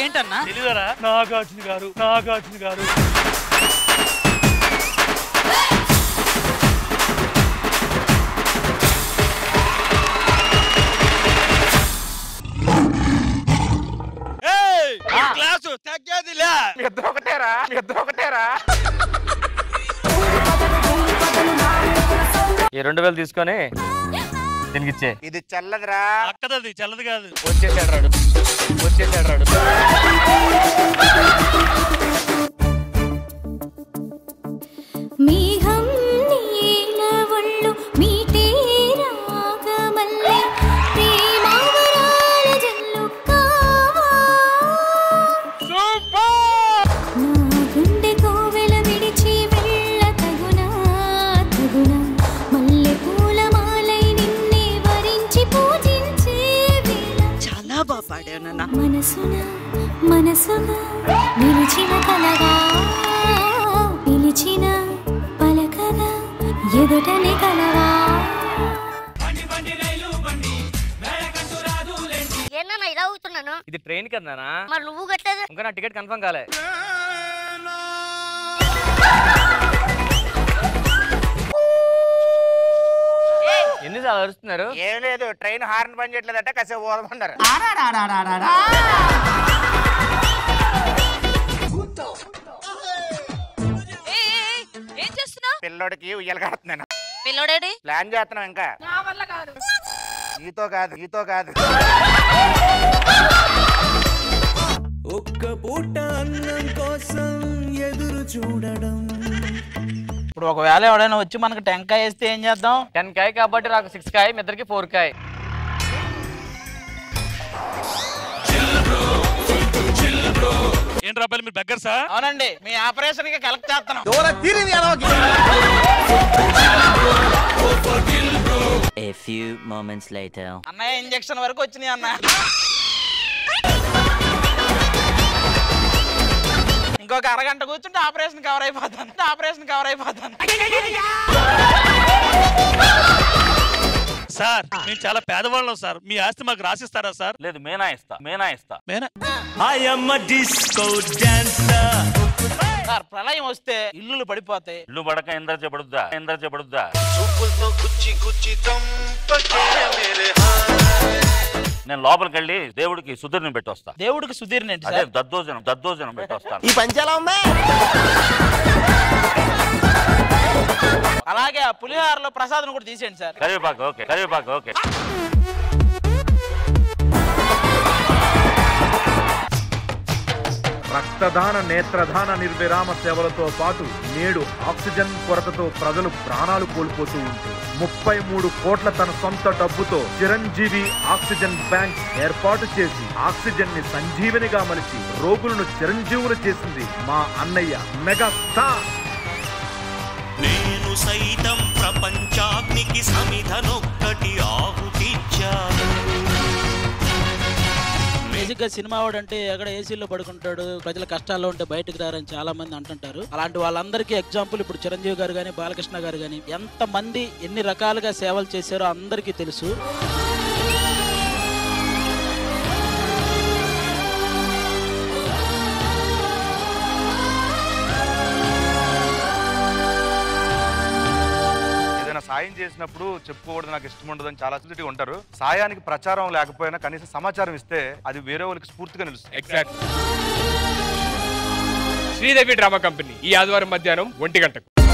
ఏంటన్నా తెలియదరా నాగార్జున గారు నాగార్జున గారు క్లాసు తగ్గేదిలే మీ ఇద్దరు ఒకటేరా మీ ఇద్దరు ఒకటేరా ఈ రెండు వేలు తీసుకొని దీనికి ఇచ్చే ఇది చల్లదురా అక్కదది చల్లది కాదు వచ్చేసాడు రాడు వచ్చేసాడు రాడు మేఘం నీల ఒళ్ళు మీటే రాగమల్లె ప్రేమావరాల జల్లు కావా నా గుండె కోవెల విడిచి వెళ్ళ తగునా తగునా మల్లె పూల మాలై నిన్నే వరించి పూజించే వేళ చాలా బాగా పాడానన్నా మనసున మనసుగా నిలిచిన కలగా పిలిచిన పలకగా ఎదుటనే కలవా ఏందన్నా ఇలా అవుతున్నాను ఇది ట్రైన్ కదనా మరి నువ్వు కట్టలేదు ఇంకా నా టికెట్ కన్ఫర్మ్ కాలే ఎన్నిసార్లు అరుస్తున్నారు ఏం లేదు ట్రైన్ హార్న్ పని చేయట్లేదట కాసేపు ఓదమన్నారు ఏం చేస్తున్నావు పిల్లోడికి ఉయ్యలు కడుతున్నాను పిల్లోడేడి ప్లాన్ చేస్తున్నాం ఇంకా నీతో కాదు నీతో కాదు ఒక్క పూట అన్నం కోసం ఎదురు చూడడం ఇప్పుడు ఒకవేళ ఎవడైనా వచ్చి మనకి టెంకాయ వేస్తే ఏం చేద్దాం టెన్ కాయ్ కాబట్టి నాకు సిక్స్ కాయ్ మీ ఇద్దరికి ఫోర్ కాయ్ ఏంటి రాబాలి మీరు బెగ్గర్ సార్ అవునండి మీ ఆపరేషన్ కి కలెక్ట్ చేస్తున్నాం A few moments later. అన్నయ్య ఇంజక్షన్ వరకు వచ్చినాయి అన్న ఇంకొక అరగంట కూర్చుంటే ఆపరేషన్ కవర్ అయిపోతాను ఆపరేషన్ కవర్ అయిపోతాను సార్ మేము చాలా పేదవాళ్ళం సార్ మీ ఆస్తి మాకు రాసిస్తారా సార్ లేదు మేనా ఇస్తా మేనా ఇస్తా మేనా ఆయమ్మ డిస్కో డాన్సర్ సార్ ప్రళయం వస్తే ఇల్లులు పడిపోతాయి ఇల్లు పడక ఎందర చెప్పడుద్దా ఎందర చెప్పడుద్దా నేను లోపలికి వెళ్ళి దేవుడికి సుధీర్ని పెట్టొస్తా దేవుడికి సుధీర్ని ఏంటి అదే సార్ దద్దోజనం దద్దోజనం పెట్టొస్తాను ఈ పంచి ఎలా ఉంది అలాగే ఆ పులిహారలో ప్రసాదం కూడా తీసేయండి సార్ కరివేపాకు ఓకే కరివేపాకు ఓకే రక్తదాన నేత్రదాన నిర్విరామ సేవలతో పాటు నేడు ఆక్సిజన్ కొరతతో ప్రజలు ప్రాణాలు కోల్పోతూ ఉంటే ముప్పై మూడు కోట్ల తన సొంత డబ్బుతో చిరంజీవి ఆక్సిజన్ బ్యాంక్ ఏర్పాటు చేసి ఆక్సిజన్ ని సంజీవనిగా మలిచి రోగులను చిరంజీవులు చేసింది మా అన్నయ్య మెగా స్టార్ నేను సైతం ప్రపంచాగ్నికి సమిధనొక్కటి ఆహుతిచ్చాను బేసిక్ గా సినిమా వాడు అంటే ఎక్కడ ఏసీలో పడుకుంటాడు ప్రజల కష్టాల్లో ఉంటే బయటకు రారని చాలా మంది అంటుంటారు అలాంటి వాళ్ళందరికీ ఎగ్జాంపుల్ ఇప్పుడు చిరంజీవి గారు కానీ బాలకృష్ణ గారు కానీ ఎంత మంది ఎన్ని రకాలుగా సేవలు చేశారో అందరికీ తెలుసు ఏదైనా సాయం చేసినప్పుడు చెప్పుకోవడం నాకు ఇష్టం ఉండదని చాలా సెన్సిటివ్ ఉంటారు సాయానికి ప్రచారం లేకపోయినా కనీసం సమాచారం ఇస్తే అది వేరే వాళ్ళకి స్ఫూర్తిగా నిలుస్తుంది ఎగ్జాక్ట్ శ్రీదేవి డ్రామా కంపెనీ ఈ ఆదివారం మధ్యాహ్నం ఒంటి గంటకు